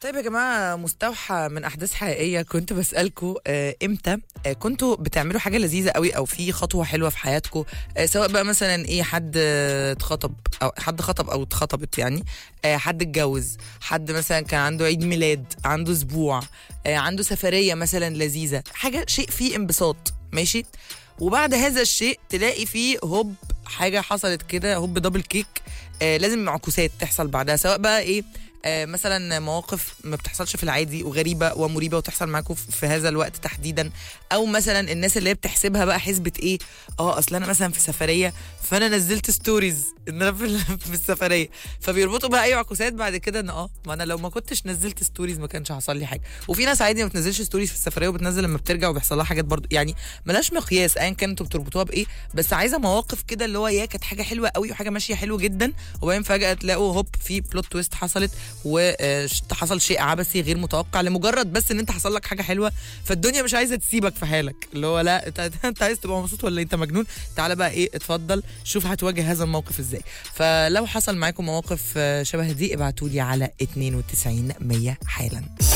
طيب يا جماعة مستوحى من أحداث حقيقية كنت بسألكم آه إمتى آه كنتوا بتعملوا حاجة لذيذة قوي أو في خطوة حلوة في حياتكم آه سواء بقى مثلا إيه حد آه، اتخطب أو حد خطب أو اتخطبت يعني آه حد اتجوز حد مثلا كان عنده عيد ميلاد عنده أسبوع آه عنده سفرية مثلا لذيذة حاجة شيء فيه انبساط ماشي وبعد هذا الشيء تلاقي فيه هوب حاجة حصلت كده هوب دبل كيك آه لازم معكوسات تحصل بعدها سواء بقى ايه آه، مثلا مواقف ما بتحصلش في العادي وغريبه ومريبه وتحصل معاكم في هذا الوقت تحديدا او مثلا الناس اللي هي بتحسبها بقى حسبه ايه اه اصل انا مثلا في سفريه فانا نزلت ستوريز ان انا في, ال- في السفريه فبيربطوا بقى اي عكوسات بعد كده ان اه ما انا لو ما كنتش نزلت ستوريز ما كانش حصل لي حاجه وفي ناس عادي ما بتنزلش ستوريز في السفريه وبتنزل لما بترجع وبيحصل لها حاجات برضو يعني ملاش مقياس ايا كان انتوا بتربطوها بايه بس عايزه مواقف كده اللي هو يا كانت حاجه حلوه قوي وحاجه ماشيه حلو جدا وبعدين فجاه تلاقوا هوب في بلوت تويست حصلت وحصل شيء عبثي غير متوقع لمجرد بس ان انت حصل لك حاجه حلوه فالدنيا مش عايزه تسيبك في حالك اللي هو لا انت انت عايز تبقى مبسوط ولا انت مجنون تعالى بقى ايه اتفضل شوف هتواجه هذا الموقف ازاي فلو حصل معاكم مواقف آه، شبه دي ابعتوا لي على 92 100 حالا